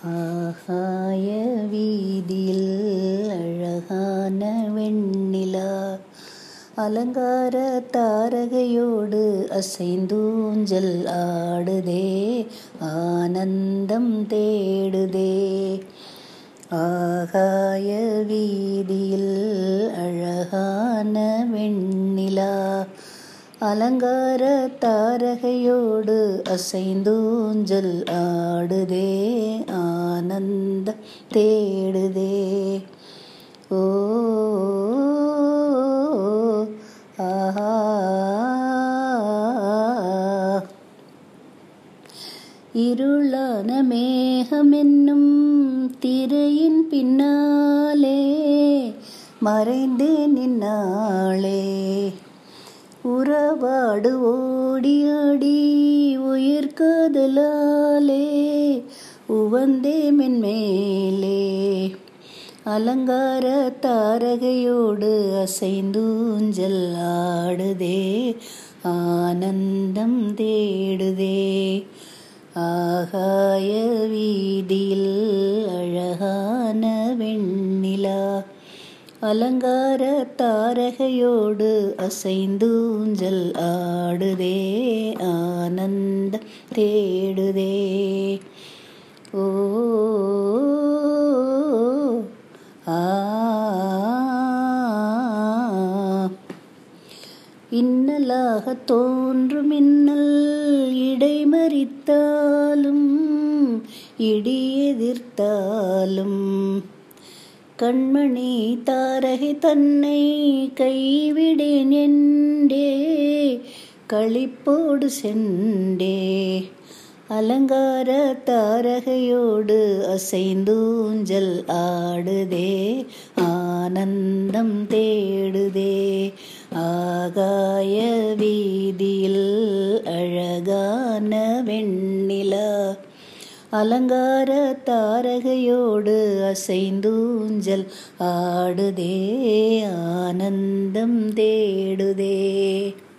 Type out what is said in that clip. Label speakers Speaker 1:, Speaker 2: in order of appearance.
Speaker 1: ஆகாய வீதியில் அழகான வெண்ணிலா அலங்கார தாரகையோடு அசைந்தூஞ்சல் ஆடுதே ஆனந்தம் தேடுதே ஆகாய வீதியில் அழகான வெண்ணிலா அலங்கார தாரகையோடு அசைந்தூஞ்சல் ஆடுதே ஆனந்தம் தேடுதே ஓ ஆஹா இருளான மேகமென்னும் திரையின் பின்னாலே மறைந்தே நின்னாளே உறவாடு ஓடி ஆடி உயிர் காதலாலே உவந்தே மென்மேலே அலங்கார தாரகையோடு அசைந்தூஞ்சல் ஆடுதே ஆனந்தம் தேடுதே ஆகாய வீதியில் அழகான வெண்ணிலா அலங்கார தாரகையோடு அசைந்தூஞ்சல் ஆடுதே ஆனந்தம் தேடுதே ஓ ஆ இன்னலாக தோன்றும் மின்னல் இடைமறித்தாலும் இடி எதிர்த்தாலும் கண்மணி தாரகை தன்னை கைவிடேன் என்றே களிப்போடு சென்றே அலங்கார தாரகையோடு அசைந்தூஞ்சல் ஆடுதே ஆனந்தம் தேடுதே ஆகாய வீதியில் அழகான வெண்ணிலா அலங்கார தாரகையோடு அசைந்தூஞ்சல் ஆடுதே ஆனந்தம் தேடுதே